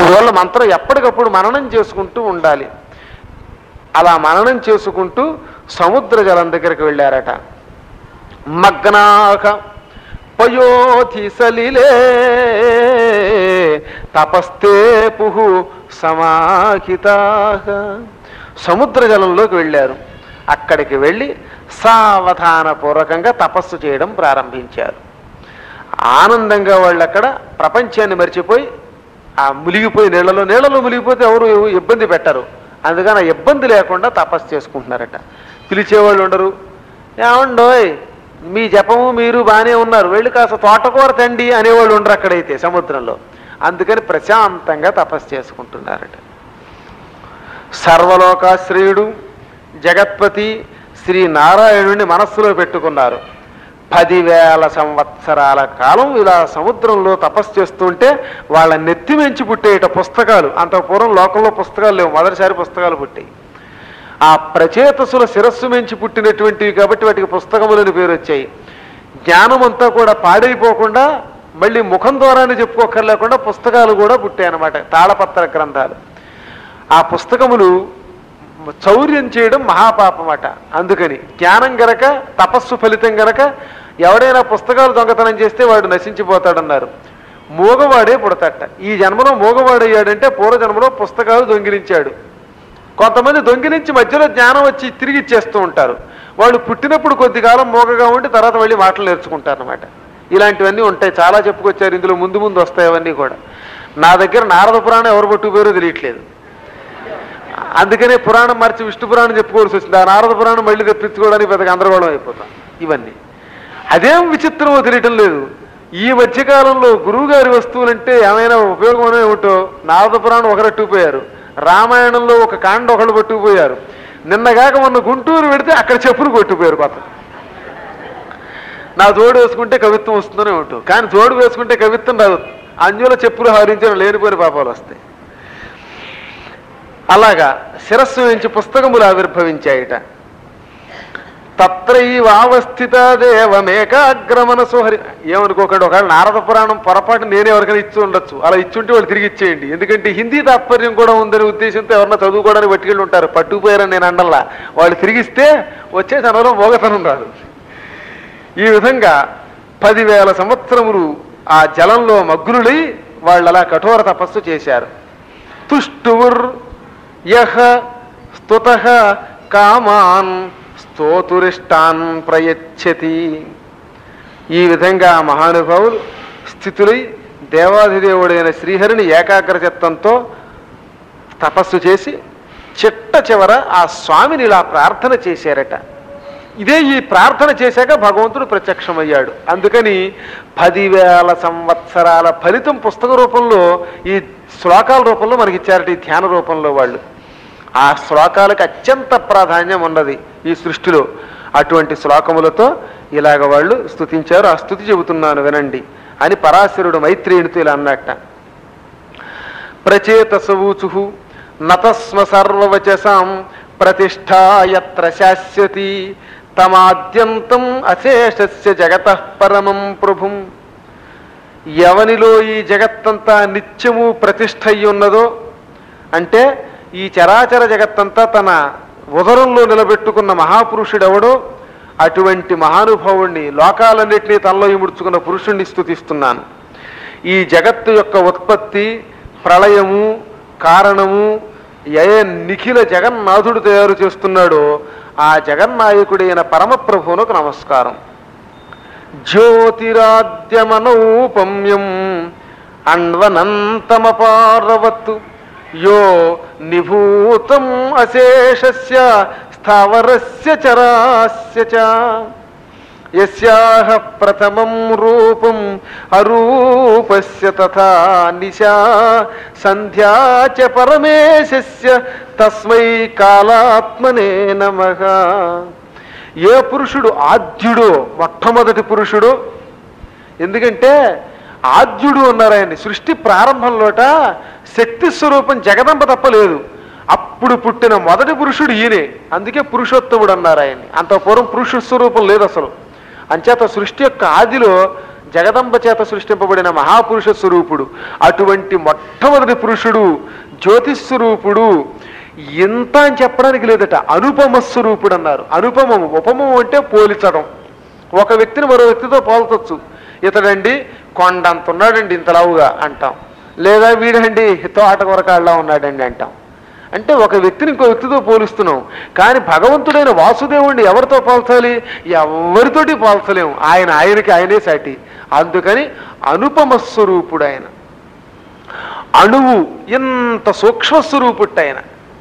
అందువల్ల మంత్రం ఎప్పటికప్పుడు మననం చేసుకుంటూ ఉండాలి అలా మననం చేసుకుంటూ సముద్ర జలం దగ్గరికి వెళ్ళారట మగ్నాక పయోధి సలిలే తపస్తే పుహు సమాహితా సముద్ర జలంలోకి వెళ్ళారు అక్కడికి వెళ్ళి సావధానపూర్వకంగా తపస్సు చేయడం ప్రారంభించారు ఆనందంగా వాళ్ళు అక్కడ ప్రపంచాన్ని మర్చిపోయి ఆ మునిగిపోయి నీళ్ళలో నీళ్ళలో మునిగిపోతే ఎవరు ఇబ్బంది పెట్టరు అందుకని ఆ ఇబ్బంది లేకుండా తపస్సు చేసుకుంటున్నారట పిలిచేవాళ్ళు ఉండరు ఏమండోయ్ మీ జపము మీరు బాగానే ఉన్నారు వెళ్ళి కాస్త తోటకూర తండి అనేవాళ్ళు ఉండరు అక్కడైతే సముద్రంలో అందుకని ప్రశాంతంగా తపస్సు చేసుకుంటున్నారట సర్వలోకాశ్రయుడు జగత్పతి శ్రీ నారాయణుడిని మనస్సులో పెట్టుకున్నారు పదివేల సంవత్సరాల కాలం ఇలా సముద్రంలో తపస్సు చేస్తుంటే వాళ్ళ నెత్తిమెంచి పుట్టేట పుస్తకాలు అంత పూర్వం లోకంలో పుస్తకాలు లేవు మొదటిసారి పుస్తకాలు పుట్టాయి ఆ ప్రచేతసుల శిరస్సు మించి పుట్టినటువంటివి కాబట్టి వాటికి పుస్తకములని పేరు వచ్చాయి జ్ఞానం అంతా కూడా పాడైపోకుండా మళ్ళీ ముఖం ద్వారానే చెప్పుకోకర్లేకుండా పుస్తకాలు కూడా పుట్టాయి అన్నమాట తాళపత్ర గ్రంథాలు ఆ పుస్తకములు చౌర్యం చేయడం మహాపాపం అట అందుకని జ్ఞానం గనక తపస్సు ఫలితం గనక ఎవడైనా పుస్తకాలు దొంగతనం చేస్తే వాడు నశించిపోతాడన్నారు మూగవాడే పుడతట ఈ జన్మలో మూగవాడయ్యాడంటే పూర్వ జన్మలో పుస్తకాలు దొంగిలించాడు కొంతమంది దొంగిలించి మధ్యలో జ్ఞానం వచ్చి తిరిగి ఇచ్చేస్తూ ఉంటారు వాళ్ళు పుట్టినప్పుడు కొద్ది కాలం మోగగా ఉండి తర్వాత మళ్ళీ మాటలు నేర్చుకుంటారు అనమాట ఇలాంటివన్నీ ఉంటాయి చాలా చెప్పుకొచ్చారు ఇందులో ముందు ముందు వస్తాయి అవన్నీ కూడా నా దగ్గర నారద పురాణం ఎవరు పట్టుకుపోయారో తెలియట్లేదు అందుకనే పురాణం మార్చి విష్ణు పురాణం చెప్పుకోవాల్సి వచ్చింది ఆ నారద పురాణం మళ్ళీ తెప్పించుకోవడానికి పెద్ద గందరగోళం అయిపోతాం ఇవన్నీ అదేం విచిత్రమో తెలియటం లేదు ఈ మధ్యకాలంలో గురువుగారి వస్తువులంటే ఏమైనా ఉపయోగం ఏమిటో నారద పురాణం ఒకరట్టుకుపోయారు రామాయణంలో ఒక కాండ ఒకళ్ళు పట్టుకుపోయారు నిన్నగాక మొన్న గుంటూరు పెడితే అక్కడ చెప్పులు కొట్టుకుపోయారు కొత్త నా జోడు వేసుకుంటే కవిత్వం వస్తుందనే ఉంటుంది కానీ జోడు వేసుకుంటే కవిత్వం రాదు అంజుల చెప్పులు హరించిన లేనిపోయిన పాపాలు వస్తాయి అలాగా శిరస్సు నుంచి పుస్తకములు ఆవిర్భవించాయిట తత్రైవావస్థిత దేవమేకాగ్రమనసు హరి ఏమనుకోకండి ఒకవేళ నారద పురాణం పొరపాటు నేనే ఎవరికైనా ఇచ్చి ఉండొచ్చు అలా ఇచ్చుంటే వాళ్ళు తిరిగి ఇచ్చేయండి ఎందుకంటే హిందీ తాత్పర్యం కూడా ఉందనే ఉద్దేశంతో ఎవరన్నా చదువుకోవడానికి పట్టుకెళ్ళి ఉంటారు పట్టుకుపోయారని నేను అండల్లా వాళ్ళు తిరిగిస్తే వచ్చే తనలో మోగతనం రాదు ఈ విధంగా పదివేల సంవత్సరములు ఆ జలంలో మగ్నులై వాళ్ళు అలా కఠోర తపస్సు చేశారు తుష్టువుర్ యహ స్తుత కామాన్ స్తోతురిష్టాన్ ప్రయచ్చతి ఈ విధంగా మహానుభావులు స్థితులై దేవాధిదేవుడైన శ్రీహరిని ఏకాగ్ర చిత్తంతో తపస్సు చేసి చిట్ట చివర ఆ స్వామిని ఇలా ప్రార్థన చేశారట ఇదే ఈ ప్రార్థన చేశాక భగవంతుడు ప్రత్యక్షమయ్యాడు అందుకని పదివేల సంవత్సరాల ఫలితం పుస్తక రూపంలో ఈ శ్లోకాల రూపంలో మనకి ఇచ్చారట ఈ ధ్యాన రూపంలో వాళ్ళు ఆ శ్లోకాలకు అత్యంత ప్రాధాన్యం ఉన్నది ఈ సృష్టిలో అటువంటి శ్లోకములతో ఇలాగ వాళ్ళు స్తుతించారు ఆ స్థుతి చెబుతున్నాను వినండి అని పరాశరుడు మైత్రేయునితో ఇలా అన్నట్ట ప్రచేతసవూచు నతస్మ సర్వవచసాం ప్రతిష్టా యత్ర శాస్యతి తమాద్యంతం అశేషస్య జగత పరమం ప్రభుం ఎవనిలో ఈ జగత్తంతా నిత్యము ప్రతిష్ఠ అయి ఉన్నదో అంటే ఈ చరాచర జగత్తంతా తన ఉదరంలో నిలబెట్టుకున్న మహాపురుషుడెవడో అటువంటి మహానుభావుణ్ణి లోకాలన్నింటినీ తనలో ఇముడ్చుకున్న పురుషుణ్ణి స్తుతిస్తున్నాను ఈ జగత్తు యొక్క ఉత్పత్తి ప్రళయము కారణము ఏ నిఖిల జగన్నాథుడు తయారు చేస్తున్నాడో ఆ జగన్నాయకుడైన పరమప్రభువునకు నమస్కారం జ్యోతిరాద్యమనౌపమ్యం అణ్వనంతమపారవత్తు యో నిభూతం అశేషస్య స్థావరస్య చరాస్య చ యస్యాహ ప్రథమం రూపం అరూపస్య తథా నిశా సంధ్యా చ పరమేశస్య తస్మై కాలాత్మనే నమః ఏ పురుషుడు ఆద్యుడో మొట్టమొదటి పురుషుడు ఎందుకంటే ఆద్యుడు అన్నారు ఆయన్ని సృష్టి ప్రారంభంలోట శక్తి స్వరూపం జగదంబ తప్ప లేదు అప్పుడు పుట్టిన మొదటి పురుషుడు ఈయనే అందుకే పురుషోత్తముడు అన్నారు ఆయన్ని అంత పూర్వం పురుష స్వరూపం లేదు అసలు అంచేత సృష్టి యొక్క ఆదిలో జగదంబ చేత సృష్టింపబడిన మహాపురుష స్వరూపుడు అటువంటి మొట్టమొదటి పురుషుడు జ్యోతిస్వరూపుడు ఇంత అని చెప్పడానికి లేదట అనుపమ స్వరూపుడు అన్నారు అనుపమము ఉపమము అంటే పోల్చడం ఒక వ్యక్తిని మరో వ్యక్తితో పోల్చొచ్చు ఇతడండి కొండంత ఉన్నాడండి ఇంతలావుగా అంటాం లేదా వీడండి తోట కొరకాళ్ళ ఉన్నాడండి అంటాం అంటే ఒక వ్యక్తిని ఇంకో వ్యక్తితో పోలుస్తున్నాం కానీ భగవంతుడైన వాసుదేవుణ్ణి ఎవరితో పోల్చాలి ఎవరితోటి పోల్చలేము ఆయన ఆయనకి ఆయనే సాటి అందుకని అనుపమ స్వరూపుడు ఆయన అణువు ఎంత సూక్ష్మ స్వరూపుట్టు ఆయన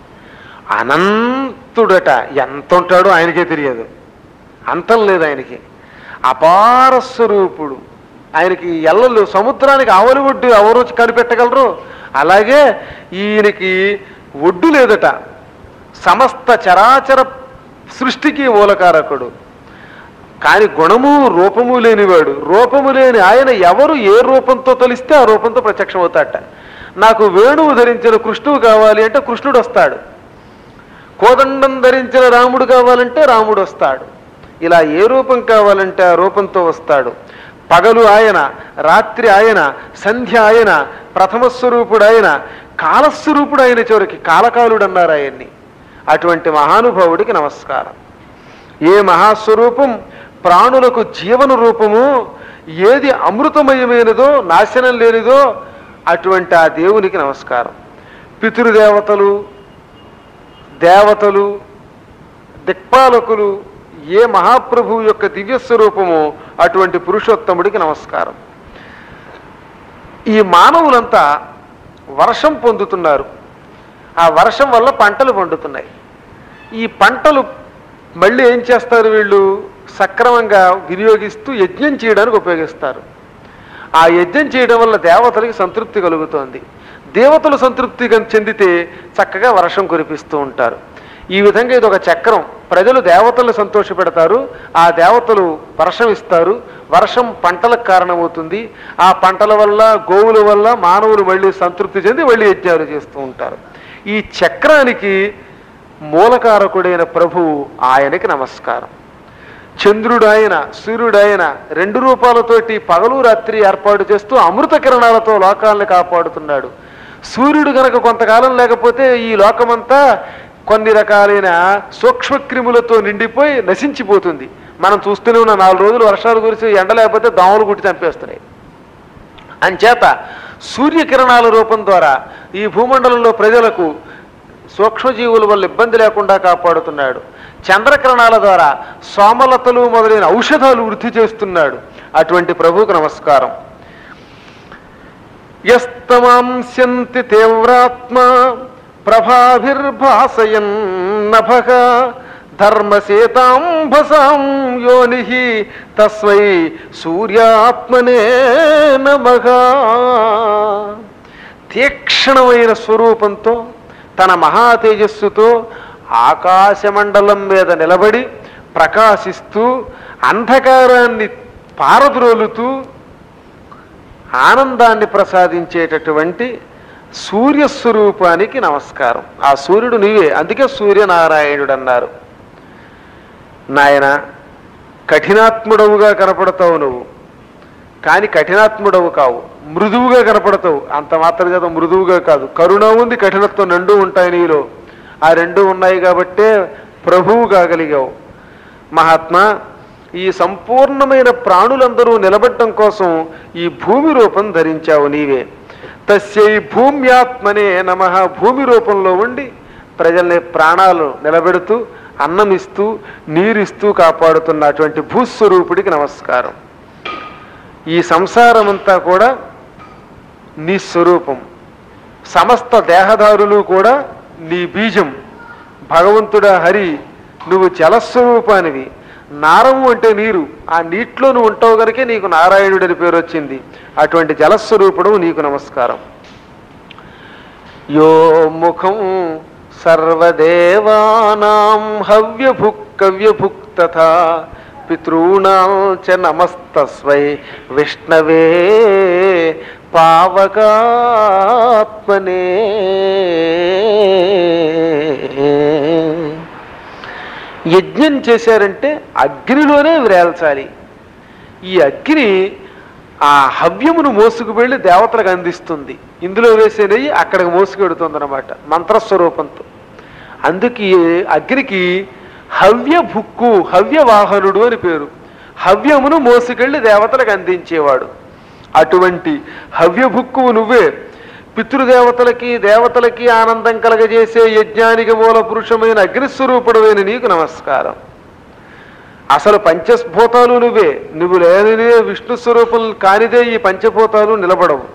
అనంతుడట ఎంత ఉంటాడో ఆయనకే తెలియదు అంతం లేదు ఆయనకి అపార స్వరూపుడు ఆయనకి ఎల్లలు సముద్రానికి ఆవలి ఒడ్డు ఎవరు వచ్చి కనిపెట్టగలరు అలాగే ఈయనకి ఒడ్డు లేదట సమస్త చరాచర సృష్టికి మూలకారకుడు కానీ గుణము రూపము లేనివాడు రూపము లేని ఆయన ఎవరు ఏ రూపంతో తలిస్తే ఆ రూపంతో ప్రత్యక్షం అవుతాడట నాకు వేణువు ధరించిన కృష్ణువు కావాలి అంటే కృష్ణుడు వస్తాడు కోదండం ధరించిన రాముడు కావాలంటే రాముడు వస్తాడు ఇలా ఏ రూపం కావాలంటే ఆ రూపంతో వస్తాడు పగలు ఆయన రాత్రి ఆయన సంధ్య ఆయన ప్రథమ స్వరూపుడు ఆయన కాలస్వరూపుడు ఆయన చివరికి కాలకాలుడు అన్నారు ఆయన్ని అటువంటి మహానుభావుడికి నమస్కారం ఏ మహాస్వరూపం ప్రాణులకు జీవన రూపము ఏది అమృతమయమైనదో నాశనం లేనిదో అటువంటి ఆ దేవునికి నమస్కారం పితృదేవతలు దేవతలు దిక్పాలకులు ఏ మహాప్రభువు యొక్క దివ్య స్వరూపమో అటువంటి పురుషోత్తముడికి నమస్కారం ఈ మానవులంతా వర్షం పొందుతున్నారు ఆ వర్షం వల్ల పంటలు పండుతున్నాయి ఈ పంటలు మళ్ళీ ఏం చేస్తారు వీళ్ళు సక్రమంగా వినియోగిస్తూ యజ్ఞం చేయడానికి ఉపయోగిస్తారు ఆ యజ్ఞం చేయడం వల్ల దేవతలకి సంతృప్తి కలుగుతోంది దేవతలు సంతృప్తి గం- చెందితే చక్కగా వర్షం కురిపిస్తూ ఉంటారు ఈ విధంగా ఇది ఒక చక్రం ప్రజలు దేవతలను సంతోషపెడతారు ఆ దేవతలు వర్షం ఇస్తారు వర్షం పంటలకు కారణమవుతుంది ఆ పంటల వల్ల గోవుల వల్ల మానవులు మళ్ళీ సంతృప్తి చెంది మళ్ళీ యజ్ఞాలు చేస్తూ ఉంటారు ఈ చక్రానికి మూలకారకుడైన ప్రభువు ఆయనకి నమస్కారం చంద్రుడు ఆయన సూర్యుడు ఆయన రెండు రూపాలతోటి పగలు రాత్రి ఏర్పాటు చేస్తూ అమృత కిరణాలతో లోకాలను కాపాడుతున్నాడు సూర్యుడు గనక కొంతకాలం లేకపోతే ఈ లోకమంతా కొన్ని రకాలైన సూక్ష్మక్రిములతో నిండిపోయి నశించిపోతుంది మనం చూస్తూనే ఉన్న నాలుగు రోజులు వర్షాలు కురిసి ఎండ లేకపోతే దోమలు కుట్టి చంపేస్తున్నాయి అంచేత సూర్యకిరణాల రూపం ద్వారా ఈ భూమండలంలో ప్రజలకు సూక్ష్మజీవుల వల్ల ఇబ్బంది లేకుండా కాపాడుతున్నాడు చంద్రకిరణాల ద్వారా సోమలతలు మొదలైన ఔషధాలు వృద్ధి చేస్తున్నాడు అటువంటి ప్రభువుకు నమస్కారం యస్తమాంస్యంతి తీవ్రాత్మ ప్రభాభిర్భాసయన్ నభగ ధర్మసేతాంభసాం యోని తస్మై సూర్యాత్మనే నమః తీక్షణమైన స్వరూపంతో తన మహా తేజస్సుతో ఆకాశమండలం మీద నిలబడి ప్రకాశిస్తూ అంధకారాన్ని పారద్రోలుతూ ఆనందాన్ని ప్రసాదించేటటువంటి సూర్యస్వరూపానికి నమస్కారం ఆ సూర్యుడు నీవే అందుకే సూర్యనారాయణుడు అన్నారు నాయన కఠినాత్ముడవుగా కనపడతావు నువ్వు కానీ కఠినాత్ముడవు కావు మృదువుగా కనపడతావు అంత మాత్రం చేత మృదువుగా కాదు కరుణ ఉంది కఠినత్వం రెండు ఉంటాయి నీలో ఆ రెండు ఉన్నాయి కాబట్టే ప్రభువు కాగలిగావు మహాత్మా ఈ సంపూర్ణమైన ప్రాణులందరూ నిలబడటం కోసం ఈ భూమి రూపం ధరించావు నీవే తస్యై భూమ్యాత్మనే నమ భూమి రూపంలో ఉండి ప్రజల్ని ప్రాణాలు నిలబెడుతూ అన్నమిస్తూ నీరిస్తూ కాపాడుతున్నటువంటి భూస్వరూపుడికి నమస్కారం ఈ సంసారమంతా కూడా నీ స్వరూపం సమస్త దేహదారులు కూడా నీ బీజం భగవంతుడా హరి నువ్వు జలస్వరూపానివి నారము అంటే నీరు ఆ నీటిలో నువ్వు ఉంటావు కనుకే నీకు నారాయణుడు అని పేరు వచ్చింది అటువంటి జలస్వరూపుడు నీకు నమస్కారం యో ముఖం సర్వదేవానాం హవ్యభుక్ కవ్యభుక్ తథా పితॄణాం చ నమస్తస్వై విష్ణవే పావకాత్మనే యజ్ఞం చేశారంటే అగ్నిలోనే వ్రేల్చాలి ఈ అగ్ని ఆ హవ్యమును మోసుకు వెళ్ళి దేవతలకు అందిస్తుంది ఇందులో వేసే నెయ్యి అక్కడికి మోసుకెడుతుంది అనమాట మంత్రస్వరూపంతో అందుకే అగ్నికి హవ్య భుక్కు హవ్య వాహనుడు అని పేరు హవ్యమును మోసుకెళ్ళి దేవతలకు అందించేవాడు అటువంటి హవ్య భుక్కువు నువ్వే పితృదేవతలకి దేవతలకి ఆనందం కలగజేసే యజ్ఞానికి మూల పురుషమైన అగ్నిస్వరూపుడమైన నీకు నమస్కారం అసలు పంచభూతాలు నువ్వే నువ్వు లేనిదే విష్ణు స్వరూపం కానిదే ఈ పంచభూతాలు నిలబడవు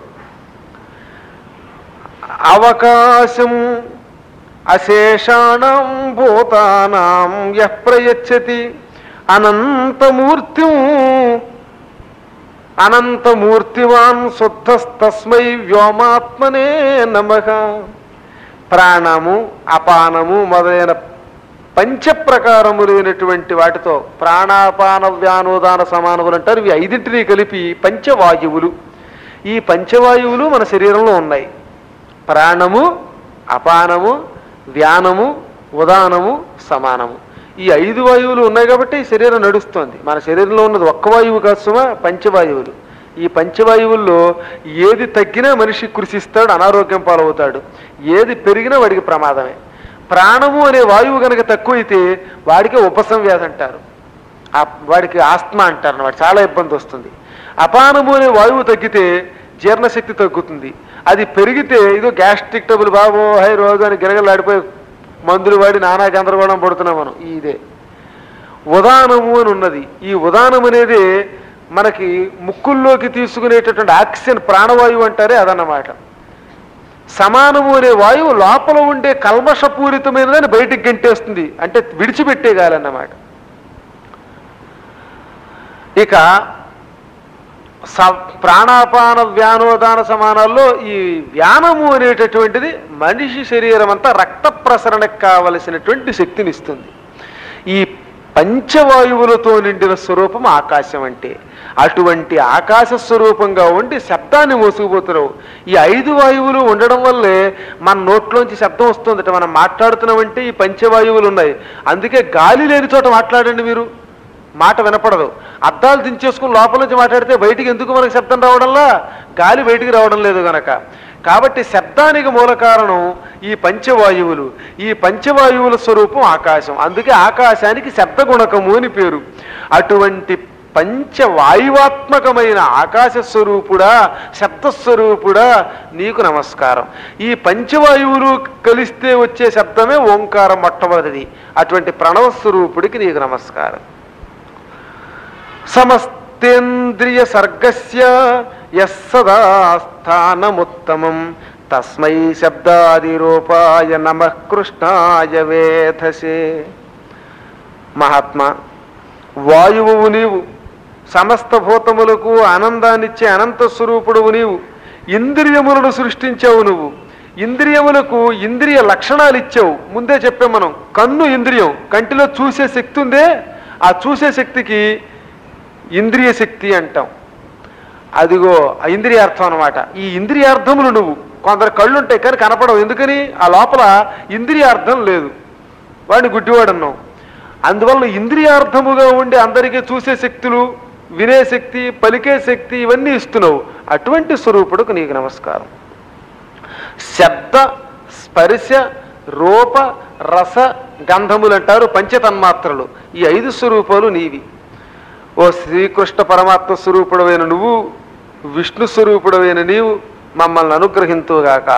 అవకాశం అశేషాణం భూతానాం యః ప్రయచ్చతి అనంతమూర్తిం అనంతమూర్తివాన్ శుద్ధస్తస్మై వ్యోమాత్మనే నమః ప్రాణము అపానము మొదలైన పంచప్రకారములైనటువంటి వాటితో ప్రాణాపాన వ్యానోదాన సమానములు అంటారు ఇవి ఐదింటిని కలిపి పంచవాయువులు ఈ పంచవాయువులు మన శరీరంలో ఉన్నాయి ప్రాణము అపానము వ్యానము ఉదానము సమానము ఈ ఐదు వాయువులు ఉన్నాయి కాబట్టి ఈ శరీరం నడుస్తోంది మన శరీరంలో ఉన్నది ఒక్క వాయువు కాదు సుమా పంచవాయువులు ఈ పంచవాయువుల్లో ఏది తగ్గినా మనిషి కృషిస్తాడు అనారోగ్యం పాలవుతాడు ఏది పెరిగినా వాడికి ప్రమాదమే ప్రాణము అనే వాయువు కనుక తక్కువైతే వాడికి ఉపసంవ్యాధి అంటారు ఆ వాడికి ఆస్మా అంటారు అన్నమాట చాలా ఇబ్బంది వస్తుంది అపానము అనే వాయువు తగ్గితే జీర్ణశక్తి తగ్గుతుంది అది పెరిగితే ఇదో గ్యాస్ట్రిక్ టబుల్ బాబో హై రోజు అని గిరగలాడిపోయి మందులు వాడి నానా గందరగోళం పడుతున్నాం మనం ఇదే ఉదానము అని ఉన్నది ఈ ఉదానం అనేది మనకి ముక్కుల్లోకి తీసుకునేటటువంటి ఆక్సిజన్ ప్రాణవాయువు అంటారే అదన్నమాట సమానము అనే వాయువు లోపల ఉండే కల్మషపూరితమైనదని బయటికి గంటేస్తుంది అంటే విడిచిపెట్టేగాలన్నమాట ఇక స ప్రాణాపాన వ్యానోదాన సమానాల్లో ఈ వ్యానము అనేటటువంటిది మనిషి శరీరం అంతా రక్త ప్రసరణకు కావలసినటువంటి శక్తిని ఇస్తుంది ఈ పంచవాయువులతో నిండిన స్వరూపం ఆకాశం అంటే అటువంటి ఆకాశ స్వరూపంగా ఉండి శబ్దాన్ని మోసుకుపోతున్నావు ఈ ఐదు వాయువులు ఉండడం వల్లే మన నోట్లోంచి శబ్దం వస్తుందట మనం మాట్లాడుతున్నామంటే ఈ పంచవాయువులు ఉన్నాయి అందుకే గాలి లేని చోట మాట్లాడండి మీరు మాట వినపడదు అద్దాలు దించేసుకుని లోపల నుంచి మాట్లాడితే బయటికి ఎందుకు మనకు శబ్దం రావడంలా గాలి బయటికి రావడం లేదు గనక కాబట్టి శబ్దానికి మూల కారణం ఈ పంచవాయువులు ఈ పంచవాయువుల స్వరూపం ఆకాశం అందుకే ఆకాశానికి శబ్దగుణకము అని పేరు అటువంటి పంచవాయువాత్మకమైన ఆకాశ స్వరూపుడా శబ్దస్వరూపుడా నీకు నమస్కారం ఈ పంచవాయువులు కలిస్తే వచ్చే శబ్దమే ఓంకారం మొట్టమొదటిది అటువంటి ప్రణవ స్వరూపుడికి నీకు నమస్కారం సమస్తేంద్రియ సర్గస్య యస్సదా స్థానముత్తమం తస్మై శబ్దాదిరూపాయ నమ కృష్ణాయ వేధసే మహాత్మా వాయువు నీవు సమస్త భూతములకు ఆనందాన్నిచ్చే అనంత స్వరూపుడువు నీవు ఇంద్రియములను సృష్టించావు నువ్వు ఇంద్రియములకు ఇంద్రియ లక్షణాలు ఇచ్చావు ముందే చెప్పాం మనం కన్ను ఇంద్రియం కంటిలో చూసే శక్తి ఉందే ఆ చూసే శక్తికి ఇంద్రియ శక్తి అంటాం అదిగో ఆ ఇంద్రియార్థం అనమాట ఈ ఇంద్రియార్థములు నువ్వు కొందరు కళ్ళు ఉంటాయి కానీ కనపడవు ఎందుకని ఆ లోపల ఇంద్రియార్థం లేదు వాడిని గుడ్డివాడు అన్నావు అందువల్ల ఇంద్రియార్థముగా ఉండి అందరికీ చూసే శక్తులు వినే శక్తి పలికే శక్తి ఇవన్నీ ఇస్తున్నావు అటువంటి స్వరూపుడుకు నీకు నమస్కారం శబ్ద స్పర్శ రూప రస గంధములు అంటారు పంచతన్మాత్రలు ఈ ఐదు స్వరూపాలు నీవి ఓ శ్రీకృష్ణ పరమాత్మ స్వరూపుడమైన నువ్వు విష్ణు స్వరూపుడమైన నీవు మమ్మల్ని అనుగ్రహింతుగాక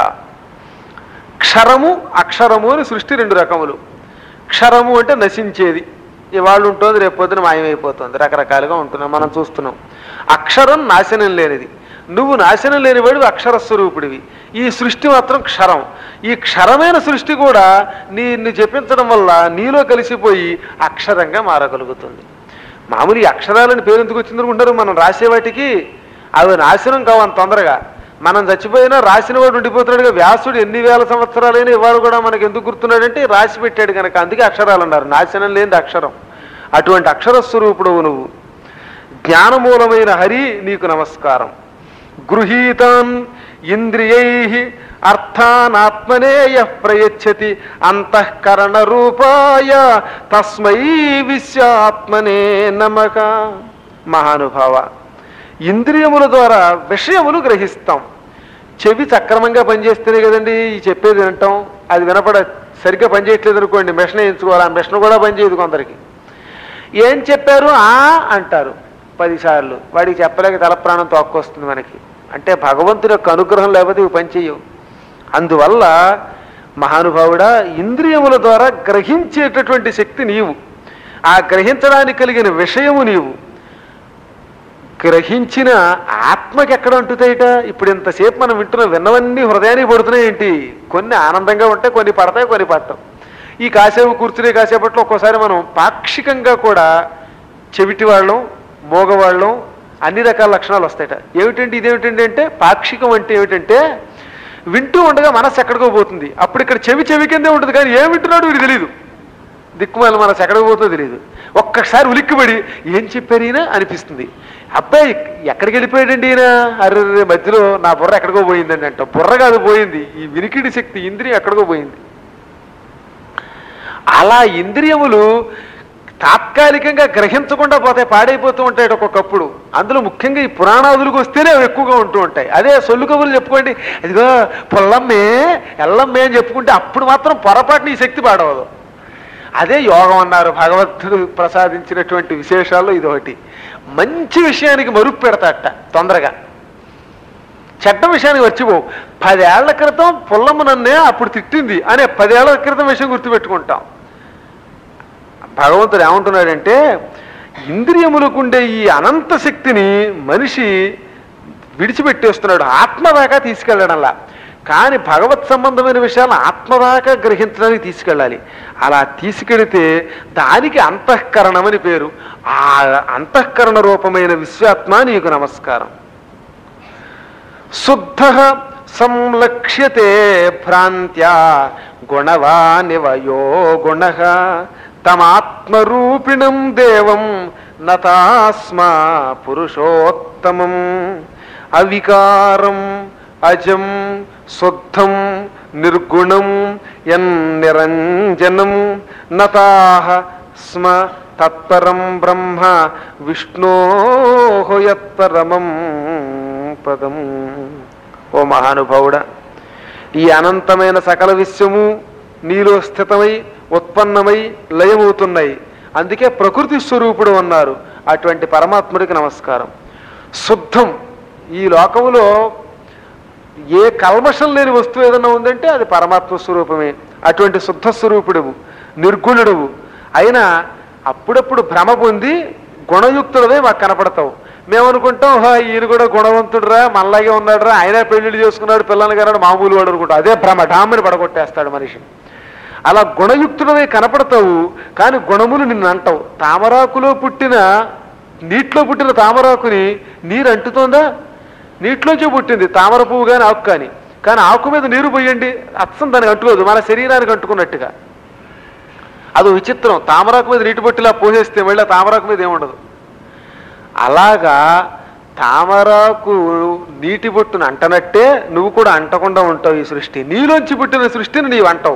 క్షరము అక్షరము అని సృష్టి రెండు రకములు క్షరము అంటే నశించేది ఇవాళ ఉంటుంది రేపు పొద్దున మాయమైపోతుంది రకరకాలుగా ఉంటున్నాం మనం చూస్తున్నాం అక్షరం నాశనం లేనిది నువ్వు నాశనం లేనివాడు అక్షర స్వరూపుడివి ఈ సృష్టి మాత్రం క్షరం ఈ క్షరమైన సృష్టి కూడా నీ నీ చెప్పించడం వల్ల నీలో కలిసిపోయి అక్షరంగా మారగలుగుతుంది మామూలు ఈ అక్షరాలని పేరు ఎందుకు వచ్చింది అనుకుంటారు మనం రాసే వాటికి అవి నాశనం కావు అంత తొందరగా మనం చచ్చిపోయినా రాసిన వాడు ఉండిపోతున్నాడుగా వ్యాసుడు ఎన్ని వేల సంవత్సరాలైనా ఇవాళ కూడా మనకి ఎందుకు గుర్తున్నాడంటే రాసి పెట్టాడు కనుక అందుకే అక్షరాలు అన్నారు నాశనం లేనిది అక్షరం అటువంటి అక్షర స్వరూపుడు నువ్వు జ్ఞానమూలమైన హరి నీకు నమస్కారం గృహీతాన్ ఇంద్రియై అర్థానాత్మనే యః ప్రయచ్చతి అంతఃకరణ రూపాయ తస్మై విశ్వాత్మనే నమక మహానుభావ ఇంద్రియముల ద్వారా విషయములు గ్రహిస్తాం చెవి సక్రమంగా పనిచేస్తేనే కదండి ఈ చెప్పేది వింటాం అది వినపడ సరిగ్గా పనిచేయట్లేదు అనుకోండి మెషిన్ వేయించుకోవాలి ఆ మెషిన్ కూడా పనిచేయదు కొందరికి ఏం చెప్పారు ఆ అంటారు పదిసార్లు వాడికి చెప్పలేక తల ప్రాణం తోక్కొస్తుంది మనకి అంటే భగవంతుని యొక్క అనుగ్రహం లేకపోతే ఇవి పనిచేయవు అందువల్ల మహానుభావుడా ఇంద్రియముల ద్వారా గ్రహించేటటువంటి శక్తి నీవు ఆ గ్రహించడానికి కలిగిన విషయము నీవు గ్రహించిన ఆత్మకి ఎక్కడ అంటుతాయిట ఇప్పుడు ఇంతసేపు మనం వింటున్న విన్నవన్నీ హృదయానికి పడుతున్నాయి ఏంటి కొన్ని ఆనందంగా ఉంటాయి కొన్ని పడతాయి కొన్ని పడతాం ఈ కాసేపు కూర్చునే కాసేపట్లో ఒక్కోసారి మనం పాక్షికంగా కూడా చెవిటి వాళ్ళం మోగవాళ్ళం అన్ని రకాల లక్షణాలు వస్తాయట ఏమిటండి ఇదేమిటండి అంటే పాక్షికం అంటే ఏమిటంటే వింటూ ఉండగా మనసు ఎక్కడికో పోతుంది అప్పుడు ఇక్కడ చెవి చెవి కిందే ఉంటుంది కానీ ఏం వింటున్నాడు వీరికి తెలియదు దిక్కుమాల మనసు ఎక్కడికి పోతుందో తెలియదు ఒక్కసారి ఉలిక్కిపడి ఏం చెప్పారు ఈయన అనిపిస్తుంది అబ్బాయి ఎక్కడికి వెళ్ళిపోయాడండి ఈయన అర్రే మధ్యలో నా బుర్ర ఎక్కడికో పోయిందండి అంట బుర్ర కాదు పోయింది ఈ వినికిడి శక్తి ఇంద్రియం ఎక్కడికో పోయింది అలా ఇంద్రియములు తాత్కాలికంగా గ్రహించకుండా పోతే పాడైపోతూ ఉంటాయి ఒక్కొక్కప్పుడు అందులో ముఖ్యంగా ఈ పురాణాదులకు వస్తేనే అవి ఎక్కువగా ఉంటూ ఉంటాయి అదే సొల్లు కబుర్లు చెప్పుకోండి ఇదిగో పొల్లమ్మే ఎల్లమ్మే అని చెప్పుకుంటే అప్పుడు మాత్రం పొరపాటున ఈ శక్తి పాడవదు అదే యోగం అన్నారు భగవంతుడు ప్రసాదించినటువంటి విశేషాల్లో ఇదొకటి మంచి విషయానికి మరుపు పెడతాట తొందరగా చెడ్డ విషయానికి వచ్చిపోవు పదేళ్ల క్రితం పుల్లమ్మ నన్నే అప్పుడు తిట్టింది అనే పదేళ్ల క్రితం విషయం గుర్తుపెట్టుకుంటాం భగవంతుడు ఏమంటున్నాడంటే ఇంద్రియములకుండే ఈ అనంత శక్తిని మనిషి విడిచిపెట్టేస్తున్నాడు ఆత్మ దాకా తీసుకెళ్ళడంలా కానీ భగవత్ సంబంధమైన విషయాలను ఆత్మ దాకా గ్రహించడానికి తీసుకెళ్ళాలి అలా తీసుకెళితే దానికి అంతఃకరణం అని పేరు ఆ అంతఃకరణ రూపమైన విశ్వాత్మ నీకు నమస్కారం శుద్ధ సంలక్ష్యతే భ్రాంత్యా గుణవానివయో గుణ తమాత్మరూపిణం దేవం నతాస్మా పురుషోత్తమం అవికారం అజం శుద్ధం నిర్గుణం ఎన్నిరంజనం నతాహ స్మ తత్పరం బ్రహ్మ విష్ణోయత్పరమం పదం ఓ మహానుభావుడా ఈ అనంతమైన సకల విశ్వము నీలో స్థితమై ఉత్పన్నమై లయమవుతున్నాయి అందుకే ప్రకృతి స్వరూపుడు అన్నారు అటువంటి పరమాత్ముడికి నమస్కారం శుద్ధం ఈ లోకములో ఏ కల్మషం లేని వస్తువు ఏదైనా ఉందంటే అది పరమాత్మ స్వరూపమే అటువంటి శుద్ధ స్వరూపుడువు నిర్గుణుడువు అయినా అప్పుడప్పుడు భ్రమ పొంది గుణయుక్తుడవే మాకు కనపడతావు మేము అనుకుంటాం "హా, ఈయన కూడా గుణవంతుడురా మనలాగే ఉన్నాడురా ఆయన పెళ్లిళ్ళు చేసుకున్నాడు పిల్లల్ని కన్నాడు మామూలు వాడు అనుకుంటాం అదే భ్రమ డామ్మని పడగొట్టేస్తాడు మనిషి అలా గుణయుక్తుడవే కనపడతావు కానీ గుణములు నిన్ను అంటావు తామరాకులో పుట్టిన నీటిలో పుట్టిన తామరాకుని నీరు అంటుతోందా నీటిలోంచి పుట్టింది తామర పువ్వు కానీ ఆకు కానీ కానీ ఆకు మీద నీరు పోయండి అచ్చం దానికి అంటుకోదు మన శరీరానికి అంటుకున్నట్టుగా అది విచిత్రం తామరాకు మీద నీటి బొట్టిలా పోసేస్తే మళ్ళీ ఆ తామరాకు మీద ఏముండదు అలాగా తామరాకు నీటి బొట్టును అంటనట్టే నువ్వు కూడా అంటకుండా ఉంటావు ఈ సృష్టి నీలోంచి పుట్టిన సృష్టిని నీవు అంటావు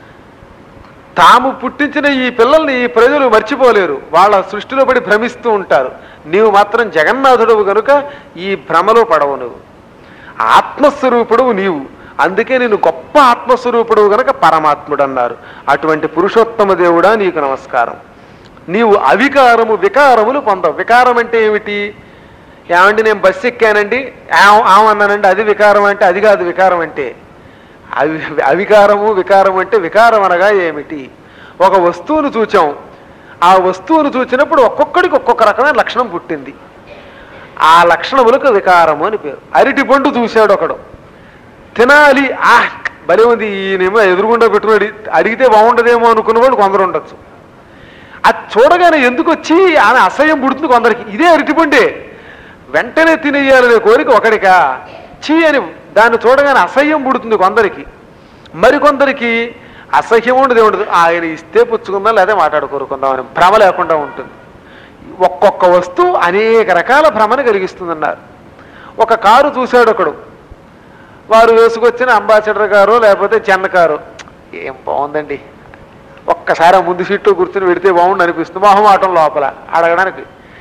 తాము పుట్టించిన ఈ పిల్లల్ని ఈ ప్రజలు మర్చిపోలేరు వాళ్ళ సృష్టిలో పడి భ్రమిస్తూ ఉంటారు నీవు మాత్రం జగన్నాథుడవు కనుక ఈ భ్రమలో పడవు నువ్వు ఆత్మస్వరూపుడువు నీవు అందుకే నేను గొప్ప ఆత్మస్వరూపుడు గనక పరమాత్ముడు అన్నారు అటువంటి పురుషోత్తమ దేవుడా నీకు నమస్కారం నీవు అవికారము వికారములు పొందవు వికారం అంటే ఏమిటి ఏమండి నేను బస్సు ఎక్కానండి ఆవ్ ఆవ్ అన్నానండి అది వికారం అంటే అది కాదు వికారం అంటే అవి అవికారము వికారం అంటే వికారం అనగా ఏమిటి ఒక వస్తువును చూచాం ఆ వస్తువును చూచినప్పుడు ఒక్కొక్కడికి ఒక్కొక్క రకమైన లక్షణం పుట్టింది ఆ లక్షణములకు వికారము అని పేరు అరటి పండు చూశాడు ఒకడు తినాలి ఆ భలే ఉంది ఈయనేమో ఎదురుగుండా పెట్టుకుని అడిగితే బాగుండదేమో అనుకున్నవాడు కొందరు ఉండొచ్చు అది చూడగానే ఎందుకు వచ్చి ఆమె అసహ్యం పుడుతుంది కొందరికి ఇదే అరటిపండే వెంటనే తినేయాలనే కోరిక ఒకడికా చీ అని దాన్ని చూడగానే అసహ్యం పుడుతుంది కొందరికి మరికొందరికి అసహ్యం ఉండదు ఉండదు ఆయన ఇస్తే పుచ్చుకుందాం లేదా మాట్లాడుకోరుకుందాం అని భ్రమ లేకుండా ఉంటుంది ఒక్కొక్క వస్తువు అనేక రకాల భ్రమను కలిగిస్తుందన్నారు ఒక కారు చూశాడు ఒకడు వారు వేసుకొచ్చిన అంబాసిడర్ కారు లేకపోతే చెన్న కారు ఏం బాగుందండి ఒక్కసారి ఆ ముందు సీట్లో కూర్చుని పెడితే బాగుండు అనిపిస్తుంది మొహమాటం లోపల అడగడానికి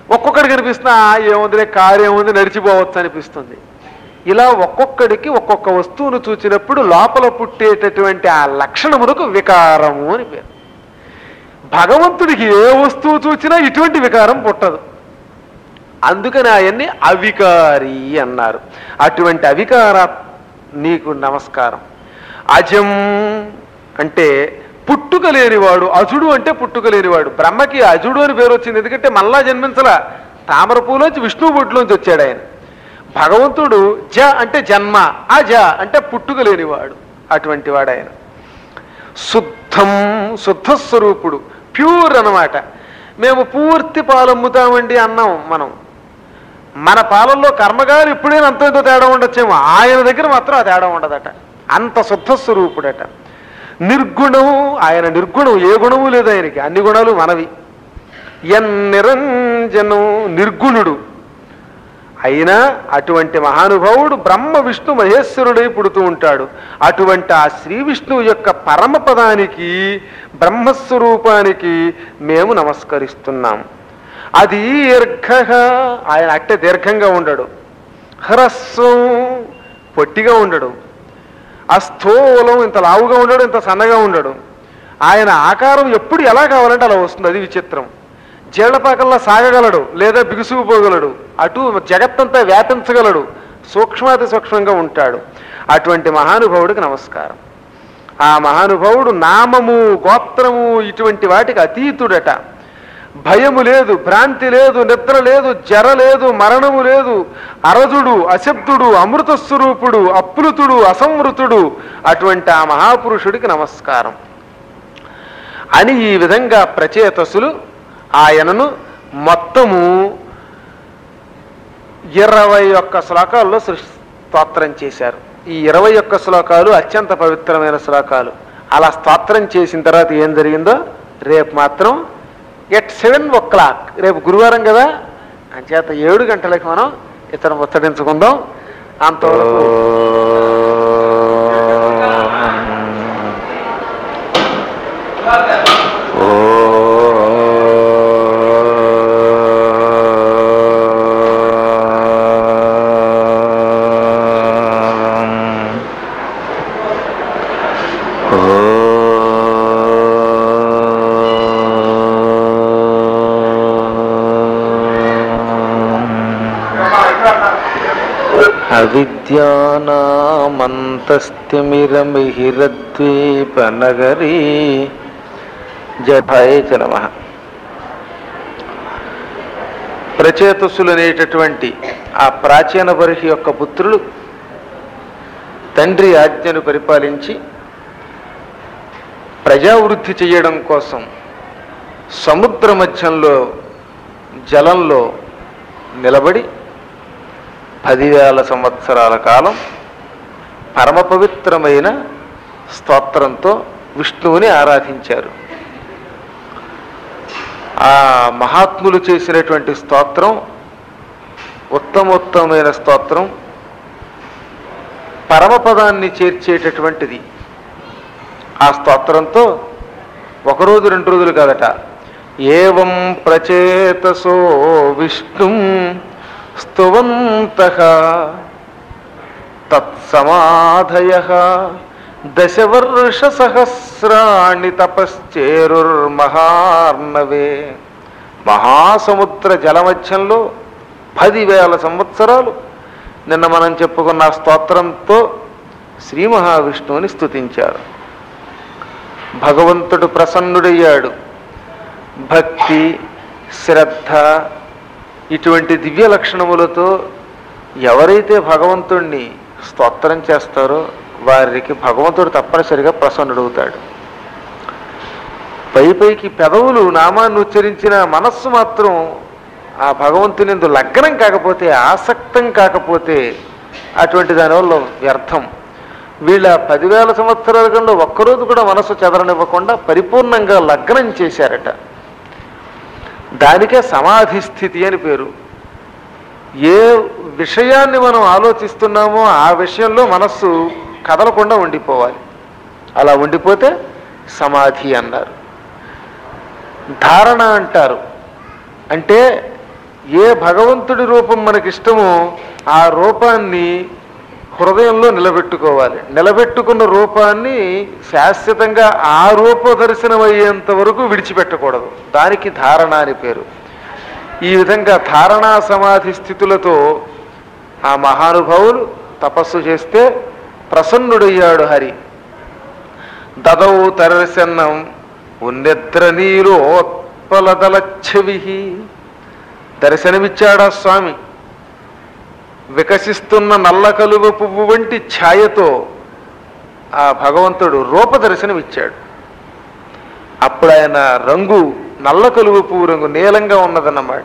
ఒక్కొక్కడికి అనిపిస్తున్నా "ఆ, ఏముందిలే కారు ఏముంది నడిచిపోవచ్చు అనిపిస్తుంది ఇలా ఒక్కొక్కడికి ఒక్కొక్క వస్తువును చూచినప్పుడు లోపల పుట్టేటటువంటి ఆ లక్షణములకు వికారము అని పేరు భగవంతుడికి ఏ వస్తువు చూచినా ఇటువంటి వికారం పుట్టదు అందుకని ఆయన్ని అవికారి అన్నారు అటువంటి అవికార నీకు నమస్కారం అజం అంటే పుట్టుక లేనివాడు అజుడు అంటే పుట్టుక లేనివాడు బ్రహ్మకి అజుడు అని పేరు వచ్చింది ఎందుకంటే మళ్ళా జన్మించలా తామర పూలోంచి విష్ణువు బొట్టులోంచి వచ్చాడు ఆయన భగవంతుడు జ అంటే జన్మ అజ అంటే పుట్టుక లేనివాడు అటువంటి వాడు ఆయన శుద్ధం శుద్ధ స్వరూపుడు ప్యూర్ అన్నమాట మేము పూర్తి పాలు అమ్ముతామండి అన్నాం మనం మన పాలల్లో కర్మగారు ఎప్పుడైనా అంత ఎంతో తేడా ఉండొచ్చేమో ఆయన దగ్గర మాత్రం ఆ తేడా ఉండదట అంత శుద్ధ స్వరూపుడట నిర్గుణం ఆయన నిర్గుణం ఏ గుణము లేదు ఆయనకి అన్ని గుణాలు మనవి ఎన్ నిరంజనం నిర్గుణుడు అయినా అటువంటి మహానుభావుడు బ్రహ్మ విష్ణు మహేశ్వరుడై పుడుతూ ఉంటాడు అటువంటి ఆ శ్రీ విష్ణువు యొక్క పరమపదానికి బ్రహ్మస్వరూపానికి మేము నమస్కరిస్తున్నాం అది దీర్ఘ ఆయన అట్టే దీర్ఘంగా ఉండడు హ్రస్వం పొట్టిగా ఉండడు అస్థూలం ఇంత లావుగా ఉండడు ఇంత సన్నగా ఉండడు ఆయన ఆకారం ఎప్పుడు ఎలా కావాలంటే అలా వస్తుంది అది విచిత్రం జీళ్లపాకల్లా సాగగలడు లేదా బిగుసుకుపోగలడు అటు జగత్తంతా వ్యాపించగలడు సూక్ష్మాతి సూక్ష్మంగా ఉంటాడు అటువంటి మహానుభావుడికి నమస్కారం ఆ మహానుభావుడు నామము గోత్రము ఇటువంటి వాటికి అతీతుడట భయము లేదు భ్రాంతి లేదు నిద్ర లేదు జర లేదు మరణము లేదు అరజుడు అశబ్దుడు అమృత స్వరూపుడు అప్లుతుడు అసంవృతుడు అటువంటి ఆ మహాపురుషుడికి నమస్కారం అని ఈ విధంగా ప్రచేతసులు ఆయనను మొత్తము ఇరవై ఒక్క శ్లోకాల్లో సృ- స్తోత్రం చేశారు ఈ ఇరవై ఒక్క శ్లోకాలు అత్యంత పవిత్రమైన శ్లోకాలు అలా స్తోత్రం చేసిన తర్వాత ఏం జరిగిందో రేపు మాత్రం ఎట్ సెవెన్ ఓ క్లాక్ రేపు గురువారం కదా అంచేత ఏడు గంటలకు మనం ఇతను ముచ్చటించుకుందాం అంతవరకు అవిద్యానామంతస్తిమిరమిహిరద్వీపనగరీ జఠాయ చ నమ ప్రచేతసులు అనేటటువంటి ఆ ప్రాచీన బర్హి యొక్క పుత్రులు తండ్రి ఆజ్ఞను పరిపాలించి ప్రజావృద్ధి చేయడం కోసం సముద్ర మధ్యంలో జలంలో నిలబడి పదివేల సంవత్సరాల కాలం పరమ పవిత్రమైన స్తోత్రంతో విష్ణువుని ఆరాధించారు ఆ మహాత్ములు చేసినటువంటి స్తోత్రం ఉత్తమోత్తమైన స్తోత్రం పరమపదాన్ని చేర్చేటటువంటిది ఆ స్తోత్రంతో ఒకరోజు రెండు రోజులు కాదట ఏవం ప్రచేతసో విష్ణు స్తువంత తత్సమాధయ దశవర్ష సహస్రాణి తపశ్చేరుర్మహార్ణవే మహాసముద్ర జలమధ్యంలో పదివేల సంవత్సరాలు నిన్న మనం చెప్పుకున్న ఆ స్తోత్రంతో శ్రీ మహావిష్ణువుని స్తుతించారు భగవంతుడు ప్రసన్నుడయ్యాడు భక్తి శ్రద్ధ ఇటువంటి దివ్య లక్షణములతో ఎవరైతే భగవంతుణ్ణి స్తోత్రం చేస్తారో వారికి భగవంతుడు తప్పనిసరిగా ప్రసన్నుడవుతాడు పై పైకి పెదవులు నామాన్ని ఉచ్చరించిన మనస్సు మాత్రం ఆ భగవంతుని యందు లగ్నం కాకపోతే ఆసక్తం కాకపోతే అటువంటి దానివల్ల వ్యర్థం వీళ్ళ పదివేల సంవత్సరాల కన్నా ఒక్కరోజు కూడా మనస్సు చెదరనివ్వకుండా పరిపూర్ణంగా లగ్నం చేశారట దానికే సమాధి స్థితి అని పేరు ఏ విషయాన్ని మనం ఆలోచిస్తున్నామో ఆ విషయంలో మనస్సు కదలకుండా ఉండిపోవాలి అలా ఉండిపోతే సమాధి అన్నారు ధారణ అంటారు అంటే ఏ భగవంతుడి రూపం మనకిష్టమో ఆ రూపాన్ని హృదయంలో నిలబెట్టుకోవాలి నిలబెట్టుకున్న రూపాన్ని శాశ్వతంగా ఆ రూప దర్శనం అయ్యేంత వరకు విడిచిపెట్టకూడదు దానికి ధారణ అని పేరు ఈ విధంగా ధారణా సమాధి స్థితులతో ఆ మహానుభావులు తపస్సు చేస్తే ప్రసన్నుడయ్యాడు హరి దదౌ తరసన్నం ఉన్నెత్ర నీలోత్పలదలచ్చవి దర్శనమిచ్చాడా స్వామి వికసిస్తున్న నల్ల కలువ పువ్వు వంటి ఛాయతో ఆ భగవంతుడు రూప దర్శనమిచ్చాడు అప్పుడు ఆయన రంగు నల్ల కలువ పువ్వు రంగు నీలంగా ఉన్నదన్నమాట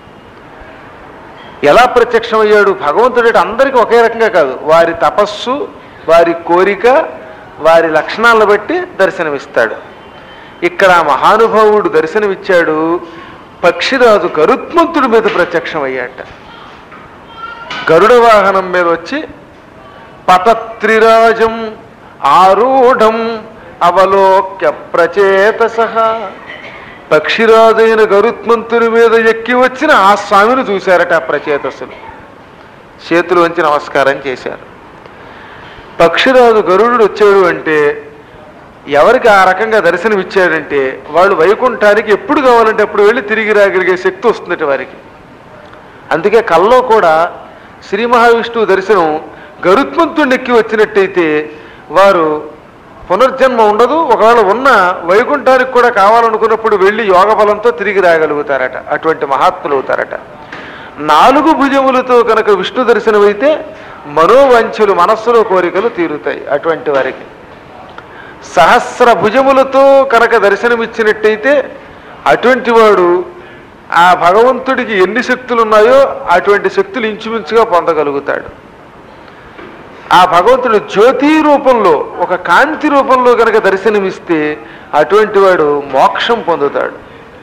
ఎలా ప్రత్యక్షమయ్యాడు భగవంతుడు అంటే అందరికీ ఒకే రకంగా కాదు వారి తపస్సు వారి కోరిక వారి లక్షణాలను బట్టి దర్శనమిస్తాడు ఇక్కడ ఆ మహానుభావుడు దర్శనమిచ్చాడు పక్షిరాజు గరుత్మంతుడి మీద ప్రత్యక్షమయ్యాట గరుడ వాహనం మీద వచ్చి పతత్రిరాజం ఆరూఢం అవలోక్య ప్రచేతస పక్షిరాజైన గరుత్మంతుని మీద ఎక్కి వచ్చిన ఆ స్వామిని చూశారట ఆ ప్రచేతసులు చేతులు వంచి నమస్కారం చేశారు పక్షిరాజు గరుడు వచ్చాడు అంటే ఎవరికి ఆ రకంగా దర్శనం ఇచ్చాడంటే వాళ్ళు వైకుంఠానికి ఎప్పుడు కావాలంటే అప్పుడు వెళ్ళి తిరిగి రాగలిగే శక్తి వస్తుందట వారికి అందుకే కల్లో కూడా శ్రీ మహావిష్ణువు దర్శనం గరుత్మంతుడిని ఎక్కి వచ్చినట్టయితే వారు పునర్జన్మ ఉండదు ఒకవేళ ఉన్న వైకుంఠానికి కూడా కావాలనుకున్నప్పుడు వెళ్ళి యోగ బలంతో తిరిగి రాగలుగుతారట అటువంటి మహాత్ములు అవుతారట నాలుగు భుజములతో కనుక విష్ణు దర్శనమైతే మనోవంచులు మనస్సులో కోరికలు తీరుతాయి అటువంటి వారికి సహస్ర భుజములతో కనుక దర్శనమిచ్చినట్టయితే అటువంటి వాడు ఆ భగవంతుడికి ఎన్ని శక్తులు ఉన్నాయో అటువంటి శక్తులు ఇంచుమించుగా పొందగలుగుతాడు ఆ భగవంతుడు జ్యోతి రూపంలో ఒక కాంతి రూపంలో కనుక దర్శనమిస్తే అటువంటి వాడు మోక్షం పొందుతాడు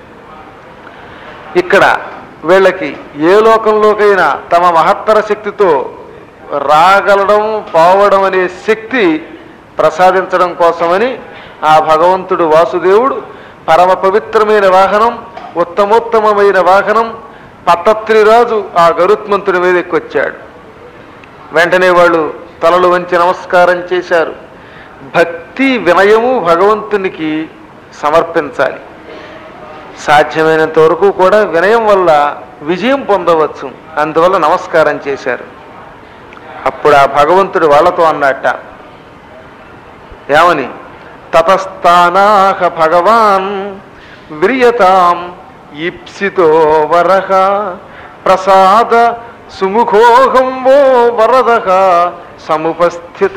ఇక్కడ వీళ్ళకి ఏ లోకంలోకైనా తమ మహత్తర శక్తితో రాగలడం పోవడం అనే శక్తి ప్రసాదించడం కోసమని ఆ భగవంతుడు వాసుదేవుడు పరమ పవిత్రమైన వాహనం ఉత్తమోత్తమమైన వాహనం పట్టత్రిరాజు ఆ గరుత్మంతుడి మీద ఎక్కొచ్చాడు వెంటనే వాళ్ళు తలలు వంచి నమస్కారం చేశారు భక్తి వినయము భగవంతునికి సమర్పించాలి సాధ్యమైనంత వరకు కూడా వినయం వల్ల విజయం పొందవచ్చు అందువల్ల నమస్కారం చేశారు అప్పుడు ఆ భగవంతుడు వాళ్ళతో అన్నట్ట ఏమని తతస్థానాహ భగవాన్ విరియతాం ఈప్సితో వరహ ప్రసాద సుముఖోహం వో వరద సముపస్థిత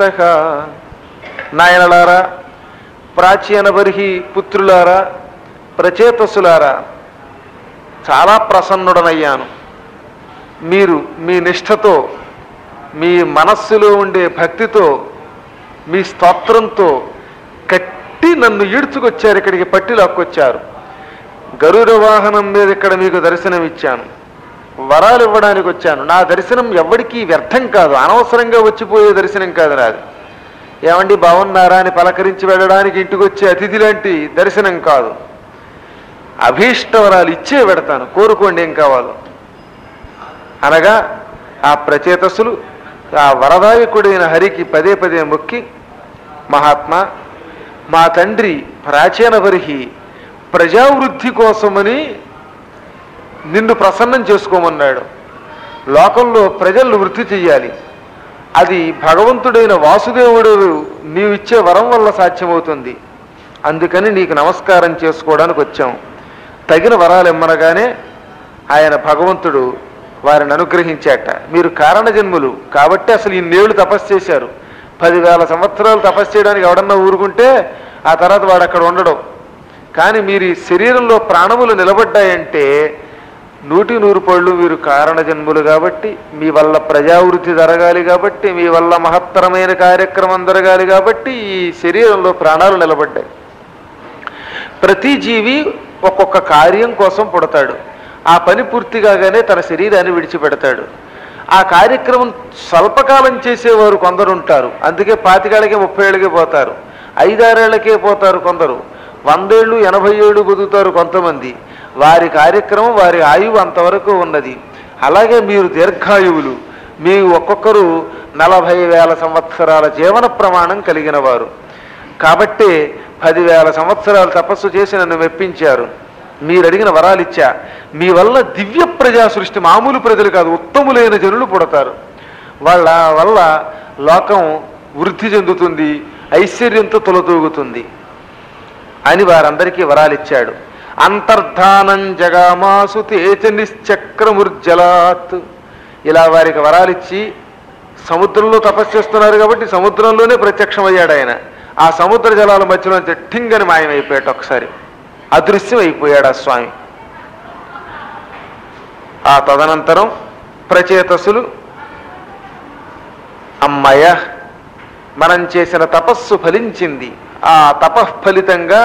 నాయనలారా ప్రాచీన బర్హి పుత్రులారా ప్రచేతసులారా చాలా ప్రసన్నుడనయ్యాను మీరు మీ నిష్ఠతో మీ మనస్సులో ఉండే భక్తితో మీ స్తోత్రంతో కట్టి నన్ను ఈడ్చుకొచ్చారు ఇక్కడికి పట్టి లాక్కొచ్చారు గరుడ వాహనం మీద ఇక్కడ మీకు దర్శనం ఇచ్చాను వరాలు ఇవ్వడానికి వచ్చాను నా దర్శనం ఎవరికీ వ్యర్థం కాదు అనవసరంగా వచ్చిపోయే దర్శనం కాదు నాది ఏమండి బాగున్నారా అని పలకరించి వెళ్ళడానికి ఇంటికి వచ్చే అతిథి లాంటి దర్శనం కాదు అభీష్ట వరాలు ఇచ్చే పెడతాను కోరుకోండి ఏం కావాలో అనగా ఆ ప్రచేతసులు ఆ వరదాయకుడైన హరికి పదే పదే మొక్కి మహాత్మా మా తండ్రి ప్రాచీన వరిహి ప్రజావృద్ధి కోసమని నిన్ను ప్రసన్నం చేసుకోమన్నాడు లోకంలో ప్రజలను వృద్ధి చెయ్యాలి అది భగవంతుడైన వాసుదేవుడు నీవిచ్చే వరం వల్ల సాధ్యమవుతుంది అందుకని నీకు నమస్కారం చేసుకోవడానికి వచ్చాం తగిన వరాలు ఇమ్మనగానే ఆయన భగవంతుడు వారిని అనుగ్రహించాట మీరు కారణ జన్ములు కాబట్టి అసలు ఇన్నేళ్ళు తపస్సు చేశారు పదివేల సంవత్సరాలు తపస్సు చేయడానికి ఎవడన్నా ఊరుకుంటే ఆ తర్వాత వాడు అక్కడ ఉండడం కానీ మీరు ఈ శరీరంలో ప్రాణములు నిలబడ్డాయంటే నూటి నూరు పళ్ళు మీరు కారణ జన్ములు కాబట్టి మీ వల్ల ప్రజావృద్ధి జరగాలి కాబట్టి మీ వల్ల మహత్తరమైన కార్యక్రమం జరగాలి కాబట్టి ఈ శరీరంలో ప్రాణాలు నిలబడ్డాయి ప్రతి జీవి ఒక్కొక్క కార్యం కోసం పుడతాడు ఆ పని పూర్తి కాగానే తన శరీరాన్ని విడిచిపెడతాడు ఆ కార్యక్రమం స్వల్పకాలం చేసేవారు కొందరు ఉంటారు అందుకే పాతికేళ్ళకే ముప్పై ఏళ్ళకే పోతారు ఐదారేళ్లకే పోతారు కొందరు వందేళ్ళు ఎనభై ఏళ్ళు బతుకుతారు కొంతమంది వారి కార్యక్రమం వారి ఆయువు అంతవరకు ఉన్నది అలాగే మీరు దీర్ఘాయువులు మీ ఒక్కొక్కరు నలభై వేల సంవత్సరాల జీవన ప్రమాణం కలిగిన వారు కాబట్టి పదివేల సంవత్సరాలు తపస్సు చేసి నన్ను మెప్పించారు మీరు అడిగిన వరాలు ఇచ్చా మీ వల్ల దివ్య ప్రజా సృష్టి మామూలు ప్రజలు కాదు ఉత్తములైన జనులు పుడతారు వాళ్ళ వల్ల లోకం వృద్ధి చెందుతుంది ఐశ్వర్యంతో తొలతూగుతుంది అని వారందరికీ వరాలిచ్చాడు అంతర్ధానం జగామాసు తేజ నిశ్చక్రముర్జలాత్ ఇలా వారికి వరాలిచ్చి సముద్రంలో తపస్సు చేస్తున్నారు కాబట్టి సముద్రంలోనే ప్రత్యక్షమయ్యాడు ఆయన ఆ సముద్ర జలాల మధ్యలో ఠింగని మాయమైపోయాడు ఒకసారి అదృశ్యం అయిపోయాడు ఆ స్వామి ఆ తదనంతరం ప్రచేతసులు అమ్మయ్య మనం చేసిన తపస్సు ఫలించింది ఆ తపఃఫలితంగా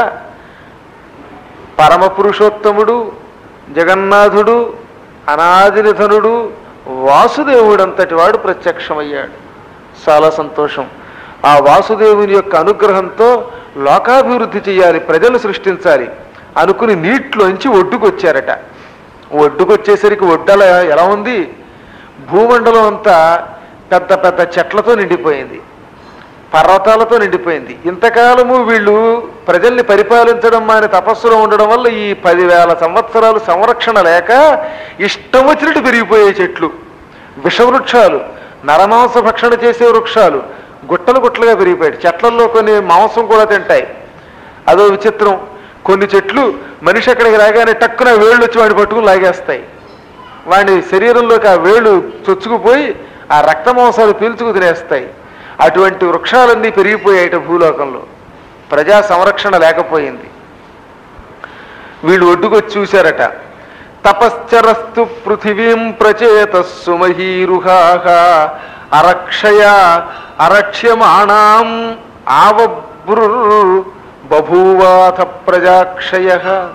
పరమ పురుషోత్తముడు జగన్నాథుడు అనాదినిధనుడు వాసుదేవుడంతటి వాడు ప్రత్యక్షమయ్యాడు చాలా సంతోషం ఆ వాసుదేవుని యొక్క అనుగ్రహంతో లోకాభివృద్ధి చేయాలి ప్రజలు సృష్టించాలి అనుకుని నీటిలోంచి ఒడ్డుకొచ్చారట ఒడ్డుకొచ్చేసరికి ఒడ్డల ఎలా ఉంది భూమండలం అంతా పెద్ద పెద్ద చెట్లతో నిండిపోయింది పర్వతాలతో నిండిపోయింది ఇంతకాలము వీళ్ళు ప్రజల్ని పరిపాలించడం మాని తపస్సులో ఉండడం వల్ల ఈ పదివేల సంవత్సరాలు సంరక్షణ లేక ఇష్టం వచ్చినట్టు పెరిగిపోయే చెట్లు విషవృక్షాలు నరమాంస భక్షణ చేసే వృక్షాలు గుట్టలు గుట్టలుగా పెరిగిపోయాయి చెట్లల్లో కొన్ని మాంసం కూడా తింటాయి అదో విచిత్రం కొన్ని చెట్లు మనిషి అక్కడికి రాగానే టక్కున వేళ్ళు వచ్చి వాడిని పట్టుకుని లాగేస్తాయి వాడి శరీరంలోకి ఆ వేళ్ళు చొచ్చుకుపోయి ఆ రక్త మాంసాలు పీల్చుకు తినేస్తాయి అటువంటి వృక్షాలన్నీ పెరిగిపోయాయిట భూలోకంలో ప్రజా సంరక్షణ లేకపోయింది వీళ్ళు ఒడ్డుకొచ్చి చూశారట తపశ్చరస్తు పృథివీం ప్రచేతస్సు మహీరుహాహ అరక్షయ అరక్ష్యమాణాం ఆవభృర్ బభూవాథ ప్రజాక్షయ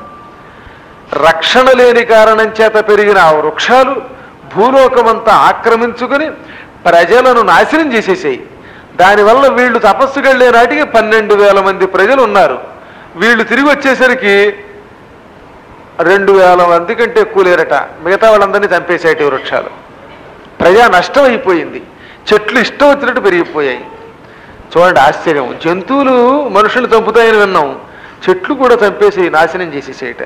రక్షణ లేని కారణం చేత పెరిగిన ఆ వృక్షాలు భూలోకమంతా ఆక్రమించుకుని ప్రజలను నాశనం చేసేసాయి దానివల్ల వీళ్ళు తపస్సుకు వెళ్ళే నాటికి పన్నెండు వేల మంది ప్రజలు ఉన్నారు వీళ్ళు తిరిగి వచ్చేసరికి రెండు వేల మంది కంటే ఎక్కువ లేరట మిగతా వాళ్ళందరినీ చంపేసేటి వృక్షాలు ప్రజా నష్టం అయిపోయింది చెట్లు ఇష్టం వచ్చినట్టు పెరిగిపోయాయి చూడండి ఆశ్చర్యం జంతువులు మనుషులు చంపుతాయని విన్నాం చెట్లు కూడా చంపేసి నాశనం చేసేసేయట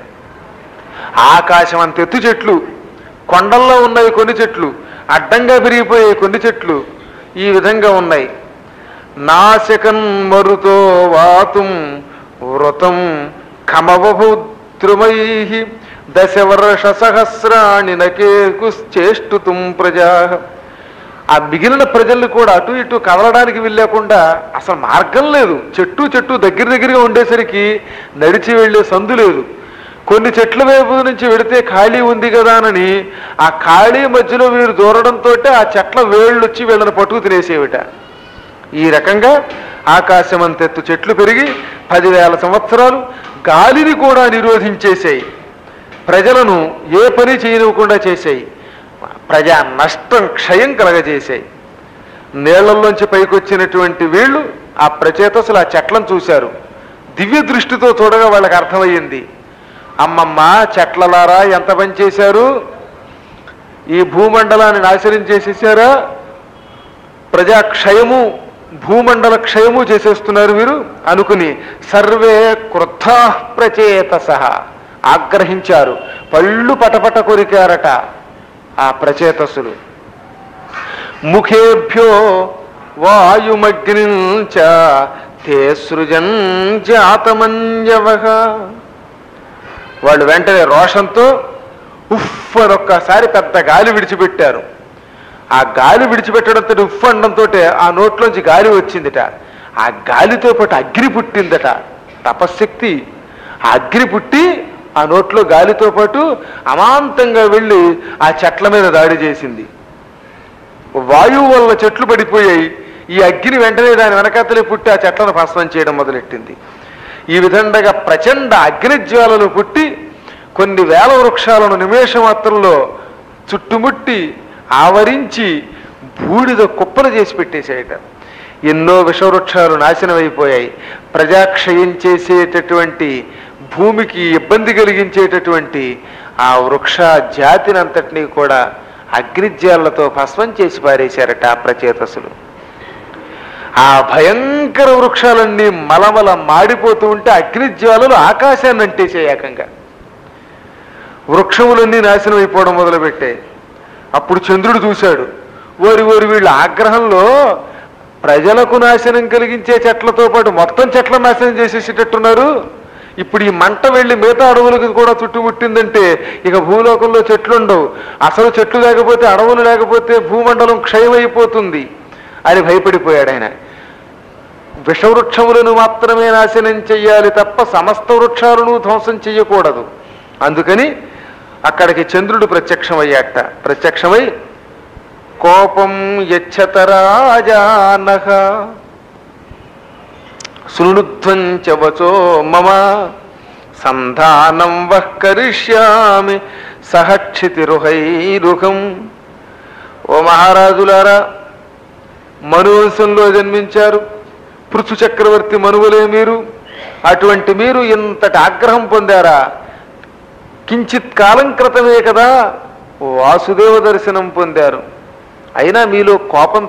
ఆకాశం అంత ఎత్తు చెట్లు కొండల్లో ఉన్నవి కొన్ని చెట్లు అడ్డంగా పెరిగిపోయే కొన్ని చెట్లు ఈ విధంగా ఉన్నాయి నాశకన్ మరుతో వాతుం వృతం ఖమవభూద్రుమై దశవర్ష సహస్రాణి నకేకుశ్చేష్టుతుం ప్రజా ఆ మిగిలిన ప్రజలు కూడా అటు ఇటు కదలడానికి వెళ్ళకుండా అసలు మార్గం లేదు చెట్టు చెట్టు దగ్గర దగ్గరగా ఉండేసరికి నడిచి వెళ్ళే సందు లేదు కొన్ని చెట్ల వైపు నుంచి వెడితే ఖాళీ ఉంది కదా అని ఆ ఖాళీ మధ్యలో వీరు దూరడంతో ఆ చెట్ల వేళ్ళు వచ్చి వీళ్ళని పట్టుకు తినేసేవిట ఈ రకంగా ఆకాశం అంతెత్తు చెట్లు పెరిగి పదివేల సంవత్సరాలు గాలిని కూడా నిరోధించేసాయి ప్రజలను ఏ పని చేయనివ్వకుండా చేశాయి ప్రజా నష్టం క్షయం కలగజేశాయి నీళ్లలోంచి పైకొచ్చినటువంటి వీళ్ళు ఆ ప్రచేతసులు ఆ చెట్లను చూశారు దివ్య దృష్టితో చూడగా వాళ్ళకి అర్థమయ్యింది అమ్మమ్మ చెట్లలారా ఎంత పని చేశారు ఈ భూమండలాన్ని నాశనం చేసేసారా ప్రజాక్షయము భూమండల క్షయము చేసేస్తున్నారు మీరు అనుకుని సర్వే క్రుద్ధా ప్రచేత సహా ఆగ్రహించారు పళ్ళు పటపట కొరికారట ఆ ప్రచేతసులు ముఖేభ్యో వాయుమగ్నించ తే సృజన్ జాతమన్యవ వాళ్ళు వెంటనే రోషంతో ఉఫ్ అని ఒక్కసారి పెద్ద గాలి విడిచిపెట్టారు ఆ గాలి విడిచిపెట్టడంతో ఉఫ్ అనడంతో ఆ నోట్లోంచి గాలి వచ్చిందిట ఆ గాలితో పాటు అగ్ని పుట్టిందట తపశ్శక్తి ఆ అగ్ని పుట్టి ఆ నోట్లో గాలితో పాటు అమాంతంగా వెళ్ళి ఆ చెట్ల మీద దాడి చేసింది వాయువు వల్ల చెట్లు పడిపోయాయి ఈ అగ్ని వెంటనే దాని వెనకాతలే పుట్టి ఆ చెట్లను భస్మం చేయడం మొదలెట్టింది ఈ విధంగా ప్రచండ అగ్నిజ్వాలలు పుట్టి కొన్ని వేల వృక్షాలను నిమేష మాత్రంలో చుట్టుముట్టి ఆవరించి బూడిద కుప్పలు చేసి పెట్టేశాయట ఎన్నో విషవృక్షాలు నాశనం అయిపోయాయి ప్రజాక్షయం చేసేటటువంటి భూమికి ఇబ్బంది కలిగించేటటువంటి ఆ వృక్ష జాతిని అంతటినీ కూడా అగ్నిజ్వాలతో భస్మం చేసి పారేశారట ఆ ప్రచేతసులు ఆ భయంకర వృక్షాలన్నీ మలమల మాడిపోతూ ఉంటే అగ్నిజ్వాలలు ఆకాశాన్ని అంటేసే ఏకంగా వృక్షములన్నీ నాశనం అయిపోవడం మొదలుపెట్టాయి అప్పుడు చంద్రుడు చూశాడు ఓరి ఓరి వీళ్ళ ఆగ్రహంలో ప్రజలకు నాశనం కలిగించే చెట్లతో పాటు మొత్తం చెట్ల నాశనం చేసేసేటట్టున్నారు ఇప్పుడు ఈ మంట వెళ్ళి మిగతా అడవులకు కూడా చుట్టుముట్టిందంటే ఇక భూలోకంలో చెట్లు ఉండవు అసలు చెట్లు లేకపోతే అడవులు లేకపోతే భూమండలం క్షయమైపోతుంది అని భయపడిపోయాడు ఆయన విషవృక్షములను మాత్రమే నాశనం చెయ్యాలి తప్ప సమస్త వృక్షాలను ధ్వంసం చెయ్యకూడదు అందుకని అక్కడికి చంద్రుడు ప్రత్యక్షమయ్యాట ప్రత్యక్షమై కోపం యచ్చతరాజానహ శృణుధ్వంచ వచో మమ సంధానం వః కరిష్యామి సహక్షితిరుహైరుహం ఓ మహారాజులారా మనువంశంలో జన్మించారు పృథు చక్రవర్తి మనువులే మీరు అటువంటి మీరు ఇంతటి ఆగ్రహం పొందారా కించిత్ కాలం క్రితమే కదా వాసుదేవ దర్శనం పొందారు అయినా మీలో కోపం